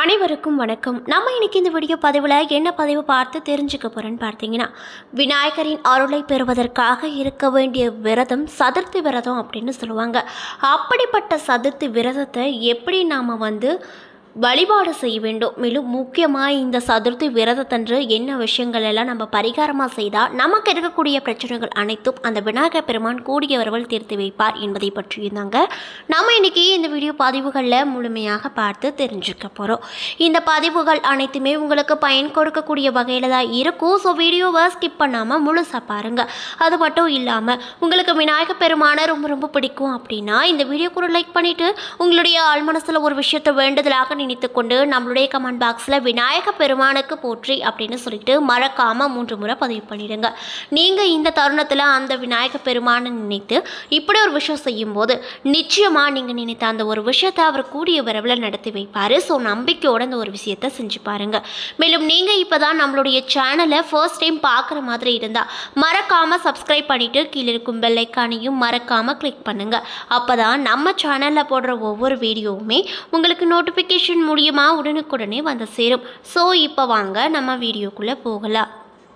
அனைவருக்கும் வணக்கம் நம்ம இன்னைக்கு இந்த வீடியோ பதிவில் என்ன பதிவு பார்த்து தெரிஞ்சுக்க போகிறேன்னு பார்த்தீங்கன்னா விநாயகரின் அருளை பெறுவதற்காக இருக்க வேண்டிய விரதம் சதுர்த்தி விரதம் அப்படின்னு சொல்லுவாங்க அப்படிப்பட்ட சதுர்த்தி விரதத்தை எப்படி நாம் வந்து வழிபாடு செய்ய வேண்டும் மேலும் முக்கியமாக இந்த சதுர்த்தி விரதத்தன்று என்ன விஷயங்கள் எல்லாம் நம்ம பரிகாரமாக செய்தால் நமக்கு இருக்கக்கூடிய பிரச்சனைகள் அனைத்தும் அந்த விநாயகர் பெருமான் கூடிய வரவல் தீர்த்து வைப்பார் என்பதை பற்றியும் தாங்க நம்ம இன்னைக்கு இந்த வீடியோ பதிவுகளில் முழுமையாக பார்த்து தெரிஞ்சுக்க போகிறோம் இந்த பதிவுகள் அனைத்துமே உங்களுக்கு பயன் கொடுக்கக்கூடிய வகையில் தான் இருக்கும் ஸோ வீடியோவை ஸ்கிப் பண்ணாமல் முழுசாக பாருங்கள் அது மட்டும் இல்லாமல் உங்களுக்கு விநாயகர் பெருமானை ரொம்ப ரொம்ப பிடிக்கும் அப்படின்னா இந்த வீடியோ கூட லைக் பண்ணிவிட்டு உங்களுடைய ஆள் மனசில் ஒரு விஷயத்தை வேண்டுதலாக நினைத்து கொண்டு நம்மளுடைய கமெண்ட் பாக்ஸில் விநாயக பெருமானுக்கு போற்றி அப்படின்னு சொல்லிட்டு மறக்காமல் மூன்று முறை பதிவு பண்ணிடுங்க நீங்கள் இந்த தருணத்தில் அந்த விநாயக பெருமானை நினைத்து இப்படி ஒரு விஷயம் செய்யும்போது நிச்சயமாக நீங்கள் நினைத்த அந்த ஒரு விஷயத்தை அவர் கூடிய விரைவில் நடத்தி வைப்பார் ஸோ நம்பிக்கையோட இந்த ஒரு விஷயத்தை செஞ்சு பாருங்க மேலும் நீங்கள் இப்போ தான் நம்மளுடைய சேனலை ஃபர்ஸ்ட் டைம் பார்க்குற மாதிரி இருந்தால் மறக்காமல் சப்ஸ்கிரைப் பண்ணிவிட்டு கீழே இருக்கும் பெல் ஐக்கானையும் மறக்காமல் கிளிக் பண்ணுங்கள் அப்போ தான் நம்ம சேனலில் போடுற ஒவ்வொரு வீடியோவுமே உங்களுக்கு நோட்டிஃபிகேஷன் மூலியமாக உடனுக்குடனே வந்து சேரும் ஸோ இப்போ வாங்க நம்ம வீடியோக்குள்ளே போகலாம்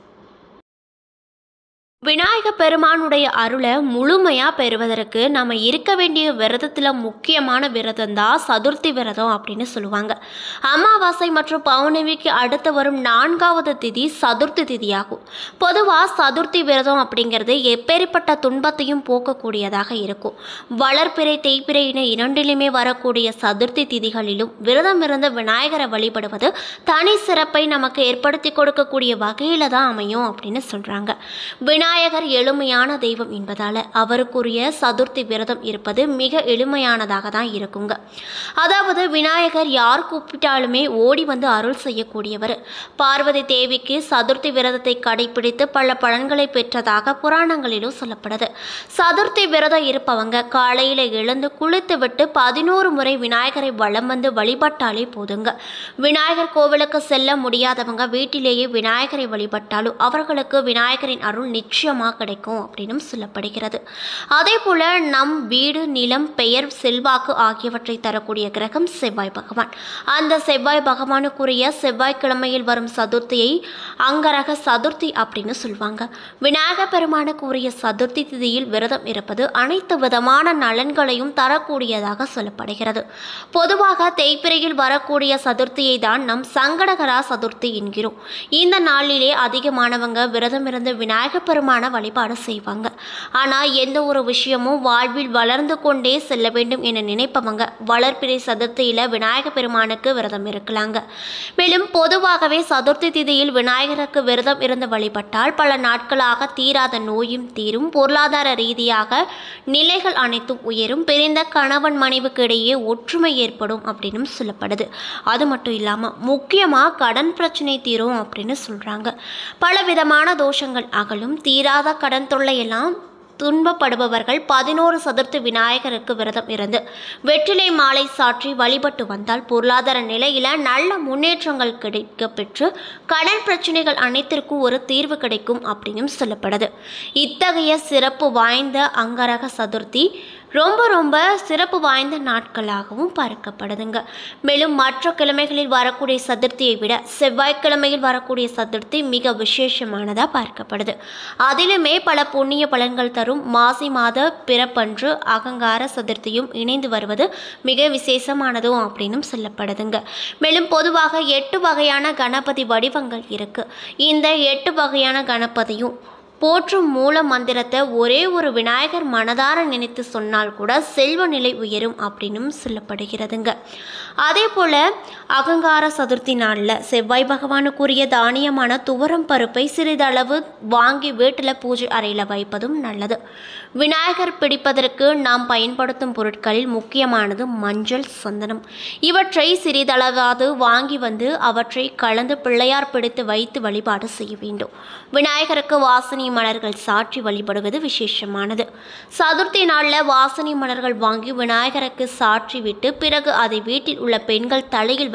விநாயக பெருமானுடைய அருளை முழுமையாக பெறுவதற்கு நம்ம இருக்க வேண்டிய விரதத்தில் முக்கியமான விரதம் தான் சதுர்த்தி விரதம் அப்படின்னு சொல்லுவாங்க அமாவாசை மற்றும் பௌர்ணமிக்கு அடுத்து வரும் நான்காவது திதி சதுர்த்தி திதியாகும் பொதுவாக சதுர்த்தி விரதம் அப்படிங்கிறது எப்பேற்பட்ட துன்பத்தையும் போக்கக்கூடியதாக இருக்கும் வளர்ப்பிறை தேய்ப்பிறை என இரண்டிலுமே வரக்கூடிய சதுர்த்தி திதிகளிலும் விரதம் இருந்த விநாயகரை வழிபடுவது தனி சிறப்பை நமக்கு ஏற்படுத்தி கொடுக்கக்கூடிய வகையில் தான் அமையும் அப்படின்னு சொல்கிறாங்க விநாயகர் எளிமையான தெய்வம் என்பதால் அவருக்குரிய சதுர்த்தி விரதம் இருப்பது மிக எளிமையானதாக தான் இருக்குங்க அதாவது விநாயகர் யார் கூப்பிட்டாலுமே ஓடி வந்து அருள் செய்யக்கூடியவர் பார்வதி தேவிக்கு சதுர்த்தி விரதத்தை கடைபிடித்து பல பலன்களை பெற்றதாக புராணங்களிலும் சொல்லப்படுது சதுர்த்தி விரதம் இருப்பவங்க காலையில் எழுந்து குளித்து விட்டு பதினோரு முறை விநாயகரை வலம் வந்து வழிபட்டாலே போதுங்க விநாயகர் கோவிலுக்கு செல்ல முடியாதவங்க வீட்டிலேயே விநாயகரை வழிபட்டாலும் அவர்களுக்கு விநாயகரின் அருள் நிச்சயமாக கிடைக்கும் அப்படின்னும் சொல்லப்படுகிறது அதே போல நம் வீடு நிலம் பெயர் செல்வாக்கு ஆகியவற்றை தரக்கூடிய கிரகம் செவ்வாய் பகவான் அந்த செவ்வாய் பகவானுக்குரிய செவ்வாய்க்கிழமையில் வரும் சதுர்த்தியை அங்கரக சதுர்த்தி அப்படின்னு சொல்லுவாங்க விநாயகர் பெருமானுக்குரிய சதுர்த்தி திதியில் விரதம் இருப்பது அனைத்து விதமான நலன்களையும் தரக்கூடியதாக சொல்லப்படுகிறது பொதுவாக தேய்பிரையில் வரக்கூடிய சதுர்த்தியை தான் நம் சங்கடகரா சதுர்த்தி என்கிறோம் இந்த நாளிலே அதிகமானவங்க விரதம் இருந்து விநாயகர் பெருமான வழிபாடு செய்வாங்க ஆனால் எந்த ஒரு விஷயமும் வாழ்வில் வளர்ந்து கொண்டே செல்ல வேண்டும் என நினைப்பவங்க வளர்ப்பிறை சதுர்த்தியில் விநாயகர் பெருமானுக்கு விரதம் இருக்கலாங்க மேலும் பொதுவாகவே சதுர்த்தி திதியில் விநாயகருக்கு விரதம் இருந்து வழிபட்டால் பல நாட்களாக தீராத நோயும் தீரும் பொருளாதார ரீதியாக நிலைகள் அனைத்தும் உயரும் பிரிந்த கணவன் மனைவிக்கு இடையே ஒற்றுமை ஏற்படும் அப்படின்னு சொல்லப்படுது அது மட்டும் இல்லாமல் முக்கியமாக கடன் பிரச்சனை தீரும் அப்படின்னு சொல்கிறாங்க பல விதமான தோஷங்கள் அகலும் தீராத கடன் தொல்லையெல்லாம் துன்பப்படுபவர்கள் பதினோரு சதுர்த்தி விநாயகருக்கு விரதம் இருந்து வெற்றிலை மாலை சாற்றி வழிபட்டு வந்தால் பொருளாதார நிலையில நல்ல முன்னேற்றங்கள் கிடைக்க பெற்று கடன் பிரச்சனைகள் அனைத்திற்கும் ஒரு தீர்வு கிடைக்கும் அப்படின்னும் சொல்லப்படுது இத்தகைய சிறப்பு வாய்ந்த அங்கரக சதுர்த்தி ரொம்ப ரொம்ப சிறப்பு வாய்ந்த நாட்களாகவும் பார்க்கப்படுதுங்க மேலும் மற்ற கிழமைகளில் வரக்கூடிய சதுர்த்தியை விட செவ்வாய்க்கிழமையில் வரக்கூடிய சதுர்த்தி மிக விசேஷமானதாக பார்க்கப்படுது அதிலுமே பல புண்ணிய பலன்கள் தரும் மாசி மாத பிறப்பன்று அகங்கார சதுர்த்தியும் இணைந்து வருவது மிக விசேஷமானதும் அப்படின்னும் சொல்லப்படுதுங்க மேலும் பொதுவாக எட்டு வகையான கணபதி வடிவங்கள் இருக்கு இந்த எட்டு வகையான கணபதியும் போற்றும் மூல மந்திரத்தை ஒரே ஒரு விநாயகர் மனதார நினைத்து சொன்னால் கூட செல்வ நிலை உயரும் அப்படின்னும் சொல்லப்படுகிறதுங்க அதே போல் அகங்கார சதுர்த்தி நாளில் செவ்வாய் பகவானுக்குரிய தானியமான துவரம் பருப்பை சிறிதளவு வாங்கி வீட்டில் பூஜை அறையில் வைப்பதும் நல்லது விநாயகர் பிடிப்பதற்கு நாம் பயன்படுத்தும் பொருட்களில் முக்கியமானது மஞ்சள் சந்தனம் இவற்றை சிறிதளவாவது வாங்கி வந்து அவற்றை கலந்து பிள்ளையார் பிடித்து வைத்து வழிபாடு செய்ய வேண்டும் விநாயகருக்கு வாசனை மலர்கள் சாற்றி வழிபடுவது விசேஷமானது சதுர்த்தி நாளில் வாசனை மலர்கள் வாங்கி விநாயகருக்கு சாற்றி விட்டு பிறகு அதை வீட்டில் உள்ள பெண்கள் தலையில்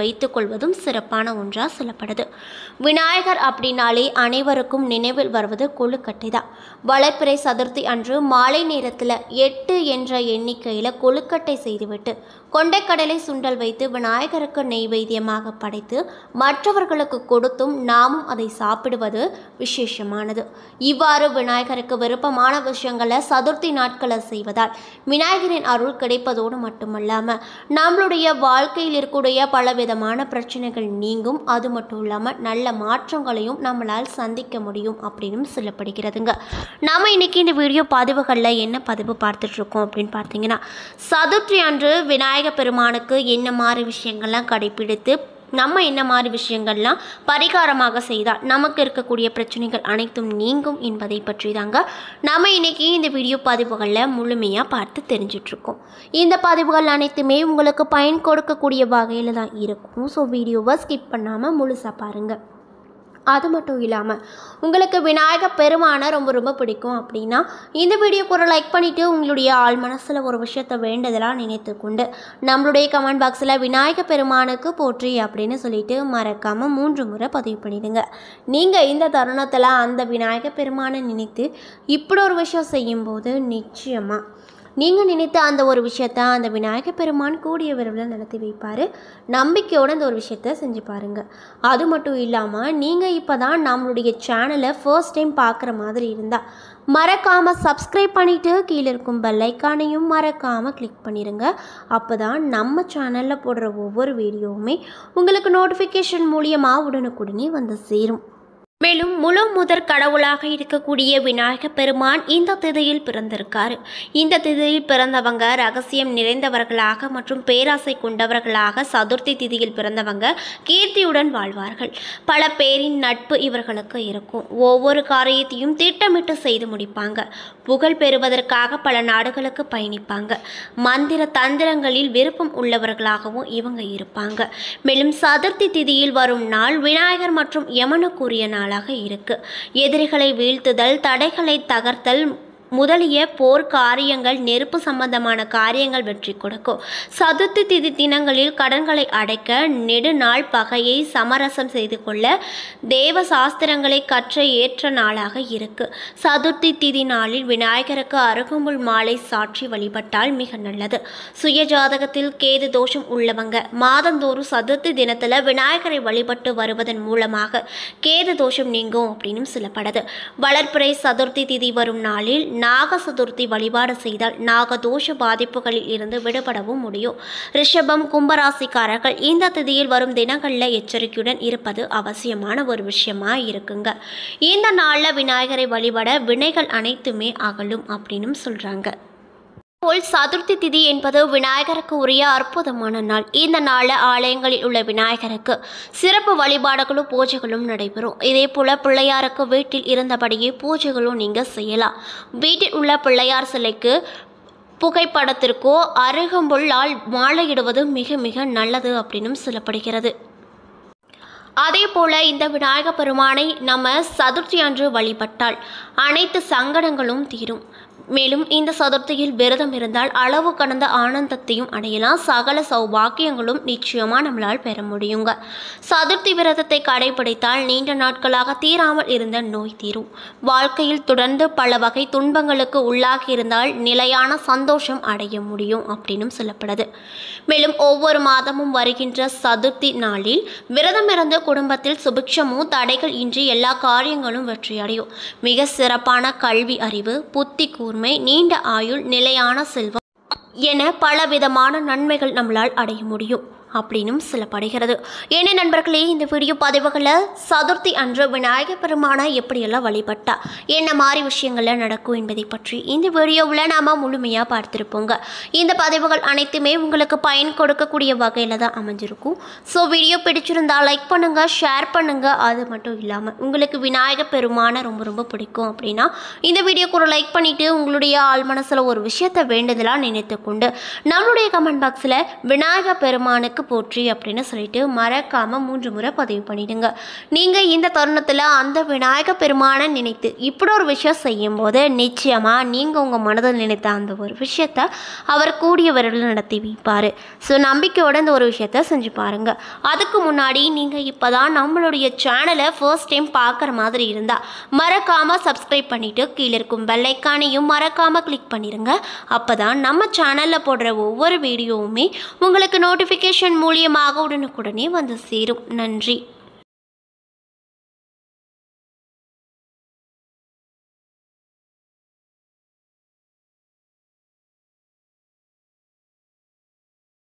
வைத்துக்கொள்வதும் சிறப்பான ஒன்றாக சொல்லப்படுது விநாயகர் அப்படின்னாலே அனைவருக்கும் நினைவில் வருவது கொழுக்கட்டை தான் வளர்ப்பிறை சதுர்த்தி அன்று மாலை நேரத்தில் எட்டு என்ற எண்ணிக்கையில் கொழுக்கட்டை செய்துவிட்டு கொண்டைக்கடலை சுண்டல் வைத்து விநாயகருக்கு நெய்வேத்தியமாக படைத்து மற்றவர்களுக்கு கொடுத்தும் நாமும் அதை சாப்பிடுவது விசேஷமானது இவ்வாறு விநாயகருக்கு விருப்பமான விஷயங்களை சதுர்த்தி நாட்களை செய்வதால் விநாயகரின் அருள் கிடைப்பதோடு மட்டுமல்லாமல் நம்மளுடைய வாழ்க்கையில் இருக்கக்கூடிய பலவிதமான பிரச்சனைகள் நீங்கும் அது மட்டும் இல்லாமல் நல்ல மாற்றங்களையும் நம்மளால் சந்திக்க முடியும் அப்படின்னு சொல்லப்படுகிறதுங்க நாம இன்னைக்கு இந்த வீடியோ பதிவுகளில் என்ன பதிவு பார்த்துட்டு இருக்கோம் அப்படின்னு பார்த்தீங்கன்னா சதுர்த்தி அன்று விநாயக பெருமானுக்கு என்ன மாதிரி விஷயங்கள்லாம் கடைபிடித்து நம்ம என்ன மாதிரி விஷயங்கள்லாம் பரிகாரமாக செய்தால் நமக்கு இருக்கக்கூடிய பிரச்சனைகள் அனைத்தும் நீங்கும் என்பதை பற்றி தாங்க நம்ம இன்னைக்கு இந்த வீடியோ பதிவுகளில் முழுமையாக பார்த்து தெரிஞ்சிட்ருக்கோம் இந்த பதிவுகள் அனைத்துமே உங்களுக்கு பயன் கொடுக்கக்கூடிய வகையில் தான் இருக்கும் ஸோ வீடியோவை ஸ்கிப் பண்ணாமல் முழுசாக பாருங்கள் அது மட்டும் இல்லாமல் உங்களுக்கு விநாயக பெருமானை ரொம்ப ரொம்ப பிடிக்கும் அப்படின்னா இந்த வீடியோக்கு ஒரு லைக் பண்ணிவிட்டு உங்களுடைய ஆள் மனசில் ஒரு விஷயத்தை வேண்டதெல்லாம் நினைத்து கொண்டு நம்மளுடைய கமெண்ட் பாக்ஸில் விநாயக பெருமானுக்கு போற்றி அப்படின்னு சொல்லிட்டு மறக்காமல் மூன்று முறை பதிவு பண்ணிடுங்க நீங்கள் இந்த தருணத்தில் அந்த விநாயக பெருமானை நினைத்து இப்படி ஒரு விஷயம் செய்யும்போது நிச்சயமாக நீங்கள் நினைத்த அந்த ஒரு விஷயத்த அந்த விநாயக பெருமான் கூடிய விரைவில் நடத்தி வைப்பார் நம்பிக்கையோடு அந்த ஒரு விஷயத்த செஞ்சு பாருங்கள் அது மட்டும் இல்லாமல் நீங்கள் இப்போ தான் நம்மளுடைய சேனலை ஃபர்ஸ்ட் டைம் பார்க்குற மாதிரி இருந்தால் மறக்காமல் சப்ஸ்கிரைப் பண்ணிவிட்டு கீழே இருக்கும் பெல் ஐக்கானையும் மறக்காமல் கிளிக் பண்ணிடுங்க அப்போ தான் நம்ம சேனலில் போடுற ஒவ்வொரு வீடியோவுமே உங்களுக்கு நோட்டிஃபிகேஷன் மூலியமாக உடனுக்குடனே வந்து சேரும் மேலும் முழு முதற் கடவுளாக இருக்கக்கூடிய விநாயக பெருமான் இந்த திதியில் பிறந்திருக்காரு இந்த திதியில் பிறந்தவங்க ரகசியம் நிறைந்தவர்களாக மற்றும் பேராசை கொண்டவர்களாக சதுர்த்தி திதியில் பிறந்தவங்க கீர்த்தியுடன் வாழ்வார்கள் பல பேரின் நட்பு இவர்களுக்கு இருக்கும் ஒவ்வொரு காரியத்தையும் திட்டமிட்டு செய்து முடிப்பாங்க புகழ் பெறுவதற்காக பல நாடுகளுக்கு பயணிப்பாங்க மந்திர தந்திரங்களில் விருப்பம் உள்ளவர்களாகவும் இவங்க இருப்பாங்க மேலும் சதுர்த்தி திதியில் வரும் நாள் விநாயகர் மற்றும் யமனுக்குரிய நாளாக இருக்கு எதிரிகளை வீழ்த்துதல் தடைகளை தகர்த்தல் முதலிய போர் காரியங்கள் நெருப்பு சம்பந்தமான காரியங்கள் வெற்றி கொடுக்கும் சதுர்த்தி திதி தினங்களில் கடன்களை அடைக்க நெடுநாள் பகையை சமரசம் செய்து கொள்ள தேவ சாஸ்திரங்களை கற்ற ஏற்ற நாளாக இருக்கு சதுர்த்தி திதி நாளில் விநாயகருக்கு அருகம்புல் மாலை சாட்சி வழிபட்டால் மிக நல்லது சுய ஜாதகத்தில் கேது தோஷம் உள்ளவங்க மாதந்தோறும் சதுர்த்தி தினத்தில் விநாயகரை வழிபட்டு வருவதன் மூலமாக கேது தோஷம் நீங்கும் அப்படின்னு சொல்லப்படுது வளர்ப்பிறை சதுர்த்தி திதி வரும் நாளில் நாக சதுர்த்தி வழிபாடு செய்தால் நாகதோஷ பாதிப்புகளில் இருந்து விடுபடவும் முடியும் ரிஷபம் கும்பராசிக்காரர்கள் இந்த திதியில் வரும் தினங்களில் எச்சரிக்கையுடன் இருப்பது அவசியமான ஒரு விஷயமா இருக்குங்க இந்த நாளில் விநாயகரை வழிபட வினைகள் அனைத்துமே அகலும் அப்படின்னு சொல்றாங்க போல் சதுர்த்தி திதி என்பது விநாயகருக்கு உரிய அற்புதமான நாள் இந்த நாளில் ஆலயங்களில் உள்ள விநாயகருக்கு சிறப்பு வழிபாடுகளும் பூஜைகளும் நடைபெறும் இதே போல் பிள்ளையாருக்கு வீட்டில் இருந்தபடியே பூஜைகளும் நீங்கள் செய்யலாம் வீட்டில் உள்ள பிள்ளையார் சிலைக்கு புகைப்படத்திற்கோ அருகம்புல்லால் மாலையிடுவது மிக மிக நல்லது அப்படின்னும் சொல்லப்படுகிறது அதே போல இந்த விநாயக பெருமானை நம்ம சதுர்த்தி அன்று வழிபட்டால் அனைத்து சங்கடங்களும் தீரும் மேலும் இந்த சதுர்த்தியில் விரதம் இருந்தால் அளவு கடந்த ஆனந்தத்தையும் அடையலாம் சகல சௌபாக்கியங்களும் நிச்சயமாக நம்மளால் பெற முடியுங்க சதுர்த்தி விரதத்தை கடைபிடித்தால் நீண்ட நாட்களாக தீராமல் இருந்த நோய் தீரும் வாழ்க்கையில் தொடர்ந்து பல வகை துன்பங்களுக்கு உள்ளாகி இருந்தால் நிலையான சந்தோஷம் அடைய முடியும் அப்படின்னும் சொல்லப்படுது மேலும் ஒவ்வொரு மாதமும் வருகின்ற சதுர்த்தி நாளில் விரதம் இருந்து குடும்பத்தில் சுபிக்ஷமும் தடைகள் இன்றி எல்லா காரியங்களும் வெற்றியடையும் மிக சிறப்பான கல்வி அறிவு புத்தி கூர்மை நீண்ட ஆயுள் நிலையான செல்வம் என பலவிதமான நன்மைகள் நம்மளால் அடைய முடியும் அப்படின்னும் சொல்லப்படுகிறது என்ன நண்பர்களே இந்த வீடியோ பதிவுகளில் சதுர்த்தி அன்று விநாயகர் பெருமானை எப்படியெல்லாம் வழிபட்டா என்ன மாதிரி விஷயங்கள்லாம் நடக்கும் என்பதை பற்றி இந்த வீடியோவில் நாம் முழுமையாக பார்த்துருப்போங்க இந்த பதிவுகள் அனைத்துமே உங்களுக்கு பயன் கொடுக்கக்கூடிய வகையில் தான் அமைஞ்சிருக்கும் ஸோ வீடியோ பிடிச்சிருந்தா லைக் பண்ணுங்கள் ஷேர் பண்ணுங்கள் அது மட்டும் இல்லாமல் உங்களுக்கு விநாயகர் பெருமானை ரொம்ப ரொம்ப பிடிக்கும் அப்படின்னா இந்த வீடியோக்கு ஒரு லைக் பண்ணிவிட்டு உங்களுடைய ஆள் மனசில் ஒரு விஷயத்தை வேண்டுதலாக நினைத்து கொண்டு நம்மளுடைய கமெண்ட் பாக்ஸில் விநாயகர் பெருமானுக்கு போற்றி அப்படின்னு சொல்லிட்டு மறக்காமல் மூன்று முறை பதிவு பண்ணிடுங்க நீங்கள் இந்த தருணத்தில் அந்த விநாயக பெருமானை நினைத்து இப்படி ஒரு விஷயம் செய்யும்போது நிச்சயமாக நீங்கள் உங்கள் மனதில் நினைத்த அந்த ஒரு விஷயத்த அவர் கூடிய விரைவில் நடத்தி வைப்பார் ஸோ நம்பிக்கையோட இந்த ஒரு விஷயத்த செஞ்சு பாருங்கள் அதுக்கு முன்னாடி நீங்கள் இப்போ தான் நம்மளுடைய சேனலை ஃபர்ஸ்ட் டைம் பார்க்குற மாதிரி இருந்தால் மறக்காமல் சப்ஸ்கிரைப் பண்ணிவிட்டு கீழே இருக்கும் பெல்லைக்கானையும் மறக்காமல் கிளிக் பண்ணிடுங்க அப்போ தான் நம்ம சேனலில் போடுற ஒவ்வொரு வீடியோவுமே உங்களுக்கு நோட்டிஃபிகேஷன் மூலியமாக உடனுக்குடனே வந்து சேரும் நன்றி